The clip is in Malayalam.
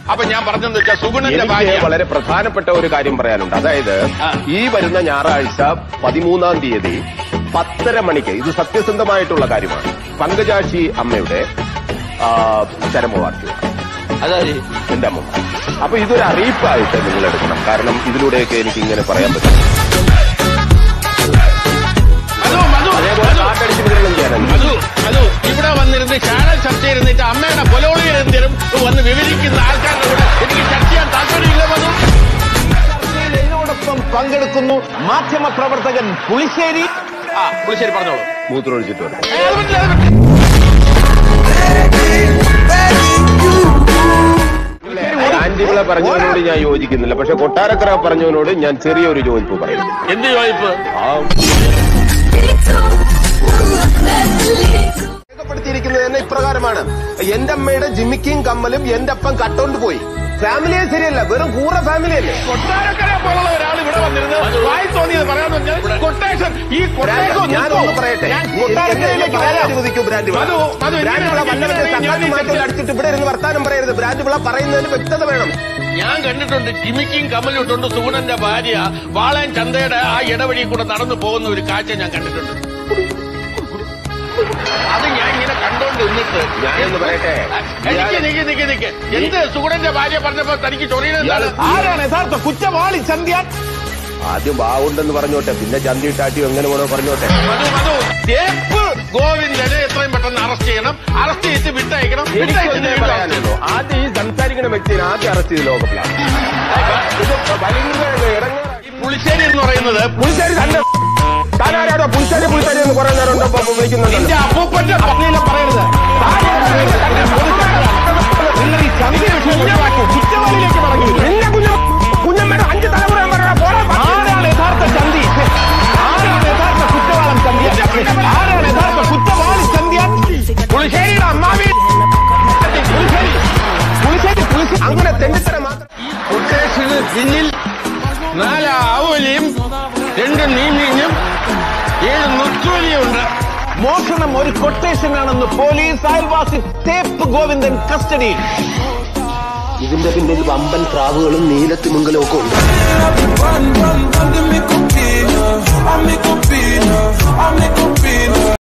അപ്പൊ ഞാൻ പറഞ്ഞെന്ന് വെച്ചാൽ സുഗുണന്റെ എനിക്ക് ഭാര്യ വളരെ പ്രധാനപ്പെട്ട ഒരു കാര്യം പറയാനുണ്ട് അതായത് ആ. ഈ വരുന്ന ഞായറാഴ്ച പതിമൂന്നാം തീയതി പത്തര മണിക്ക് ഇത് സത്യസന്ധമായിട്ടുള്ള കാര്യമാണ് പങ്കജാക്ഷി അമ്മയുടെ ആ, ചരമവാക്യം അതായത് എന്റെ അമ്മ അപ്പൊ ഇതൊരു അറിയിപ്പായിട്ട് നിങ്ങൾ എടുക്കണം കാരണം ഇതിലൂടെയൊക്കെ എനിക്ക് ഇങ്ങനെ പറയാൻ പറ്റും മധു മധു അതേപോലെ മധു കാറ്റടിച്ച് വിതരണം ചെയ്യാനുണ്ട് മധു മധു ഇവിടെ വന്നിരുന്ന് ചാനൽ ചർച്ച ചെയ്തിട്ട് അമ്മയുടെ കൊലോളി എന്തിനും വന്ന് വിവരിക്കുന്ന ആൾക്കാരുടെ കൂടെ എനിക്ക് ചർച്ച ചെയ്യാൻ താല്പര്യമില്ല മധു ചർച്ചയിൽ എന്നോടൊപ്പം പങ്കെടുക്കുന്നു മാധ്യമ പ്രവർത്തകൻ പുളിശ്ശേരി ആ പുളിശ്ശേരി പറഞ്ഞോളൂ മൂത്രമൊഴിച്ചിട്ട് വരും ഏ, അത് പറ്റില്ല, അത് പറ്റില്ല. ആന്റികളെ പറഞ്ഞവനോട് ഞാൻ യോജിക്കുന്നില്ല പക്ഷെ കൊട്ടാരക്കര പറഞ്ഞവനോട് ഞാൻ ചെറിയൊരു യോജിപ്പ് പറയുന്നു എന്ത് ചോദിപ്പ് ആ രേഖപ്പെടുത്തിയിരിക്കുന്നത് തന്നെ ഇപ്രകാരമാണ് എന്റെ അമ്മയുടെ ജിമിക്കും കമ്മലും എന്റെ അപ്പം കട്ടോണ്ട് പോയി ഫാമിലിയെ ശരിയല്ല വെറും കൂറ ഫാമിലി അല്ലേ കൊട്ടാരക്കര പോലുള്ള ഒരാൾ ഇവിടെ വന്നിരുന്ന് വായി തോന്നിയത് പറയാന്ന് പറഞ്ഞാൽ കൊട്ടേഷൻ ഈ കൊട്ടേഷൻ ഞാനൊന്ന് പറയട്ടെ ഞാൻ എന്നെ കൊട്ടാരക്കരയിലേക്ക് പറയാൻ വരാം അനുവദിക്കൂ ബ്രാൻഡ് വിള. മധു, മധു, ബ്രാൻഡ് വിള ഞാൻ വല്ലവന്റെ ഞാൻ ചക്കാത്തി മാറ്റി ഞാൻ അടിച്ചിട്ട് ഇവിടെ ഇരുന്ന് വർത്താനം പറയരുത് ബ്രാൻഡ് വിള പറയുന്നതിന് വ്യക്തത വേണം ഞാൻ കണ്ടിട്ടുണ്ട് ജിമിക്കും കമലും ഇട്ടുകൊണ്ട് സുഗുണന്റെ ഭാര്യ വാളൻ ചന്തയുടെ ആ ഇടവഴി കൂടെ നടന്നു പോകുന്ന ഒരു കാഴ്ച ഞാൻ കണ്ടിട്ടുണ്ട് അത് ഞാൻ ഇങ്ങനെ കണ്ടോണ്ട് നിന്നിട്ട് ഞാനൊന്ന് പറയട്ടെ എനിക്ക് നിക്ക് നിക്ക് നിക്ക് എന്ത് സുഗുണന്റെ ഭാര്യ പറഞ്ഞപ്പോ തനിക്ക് ചൊറിയുന്നത് ആരാണ് യഥാർത്ഥ കുറ്റവാളി ചന്ദ്യാൻ ആദ്യം ബാവുണ്ടെന്ന് പറഞ്ഞോട്ടെ പിന്നെ ചന്തി ടാറ്റി എങ്ങനെ വേണോ പറഞ്ഞോട്ടെ മധു മധു തേപ്പ് ഗോവിന്ദനെ എത്രയും പെട്ടെന്ന് അറസ്റ്റ് ചെയ്യണം അറസ്റ്റ് ചെയ്ത് വിട്ടയക്കണം വിട്ടയച്ചിട്ട് എനിക്കൊന്നേ വീണ്ടും arrest പറയാനുള്ളൂ ചെയ്യണം. ആദ്യം ഈ സംസാരിക്കുന്ന വ്യക്തിയെ ആദ്യം അറസ്റ്റ് ചെയ്ത് ലോകപ്പിലാണ് ഇത് ഭയങ്കര ഇടങ്ങേറായി. ഈ പുളിശ്ശേരി എന്ന് പറയുന്നത് പുളിശ്ശേരി തന്നെ താനാരാടോ പുളിശ്ശേരി പുളിശ്ശേരി എന്ന് കുറെ നേരം ഉണ്ടോ വിളിക്കുന്നുണ്ടല്ലോ നിന്റെ അപ്പൂപ്പന്റെ പത്നിയിലെ പറയരുത് നിങ്ങൾ ഈ ചന്ദ്യ വിഷയം ഒഴിവാക്കി കുറ്റവാളിയിലേക്ക് മടങ്ങി വരൂ. നിന്നെ കുഞ്ഞു കുഞ്ഞമ്മയുടെ അഞ്ച് തലമുറ ഞാൻ പറയാം പോരാ ആരാണ് യഥാർത്ഥ ചന്തി ആരാണ് യഥാർത്ഥ കുറ്റവാളൻ ചന്ദ്യ ആരാണ് യഥാർത്ഥ കുറ്റവാളി ചന്ദ്യാൻ പുളിശ്ശേരിയുടെ അമ്മാവി പുളിശ്ശേരി പുളിശ്ശേരി പുളിശ്ശേരി അങ്ങനെ തെണ്ടിത്തരം മാത്രം കൊട്ടേഷന് പിന്നിൽ നാല് ആവലിയും രണ്ട് നീമീനും ഏഴ് നുച്ചുവലിയും ഉണ്ട് മോഷണം ഒരു കൊട്ടേഷൻ ആണെന്ന് പോലീസ് അയൽവാസി തേപ്പ് ഗോവിന്ദൻ കസ്റ്റഡിയിൽ ഇതിന്റെ പിന്നിൽ വമ്പൻ പ്രാവുകളും നീലത്തിമുങ്കലും ഒക്കെ ഉണ്ട് Run, run, run, give me copina. I make copina. I make copina.